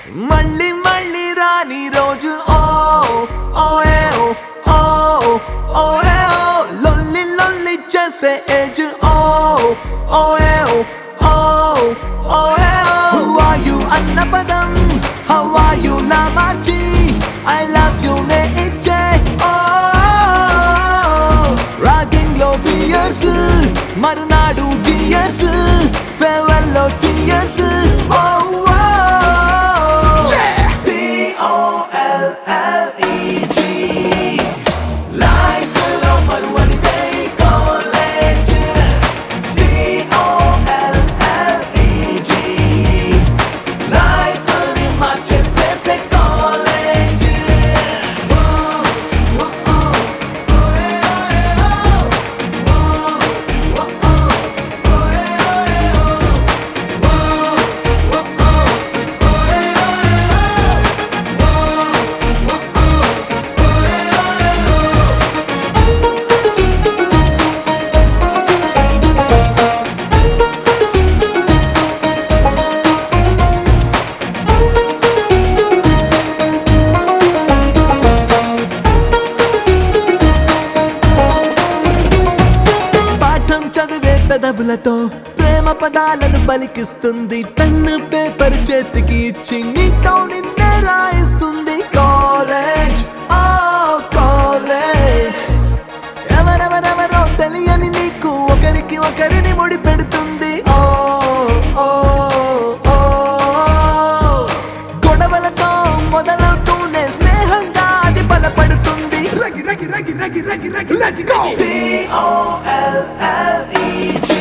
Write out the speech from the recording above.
మళ్ళీ మళ్ళీ రాని రోజు ఓ ఓ ఏ ఓ ఓ ఓ ఏ ఓ లొల్లి లొల్లి చేసే ఏజ్ ఓ ఓ ఏ ఓ ఓ ఓ ఏ ఓ హూ ఆర్ యు అన్న పదం హౌ ఆర్ యు నా మార్చి ఐ లవ్ యు నే ఇచ్చే ఓ రాగింగ్ లో ఫియర్స్ మరునాడు జియర్స్ ఫేర్వెల్ లో టియర్స్ ఓ C-O-L-L-E-G Life లో మరువనిదే college C-O-L-L-E-G Life ని మార్చే place college పాఠం చదివే పెదవులతో ప్రేమ పదాలను పలికిస్తుంది పెన్ను పేపర్ చేతికి ఇచ్చి నీతో నిన్నే రాయిస్తుంది కాలేజ్ ఓ కాలేజ్ ఎవరెవరెవరో తెలియని నీకు ఒకరికి ఒకరిని ముడి పెడుతుంది ఓ ఓ ఓ గొడవలతో మొదలవుతూనే స్నేహంగా అది బలపడుతుంది Reggae, reggae, reggae, reggae, reggae, reggae, let's go! C-O-L-L-E-G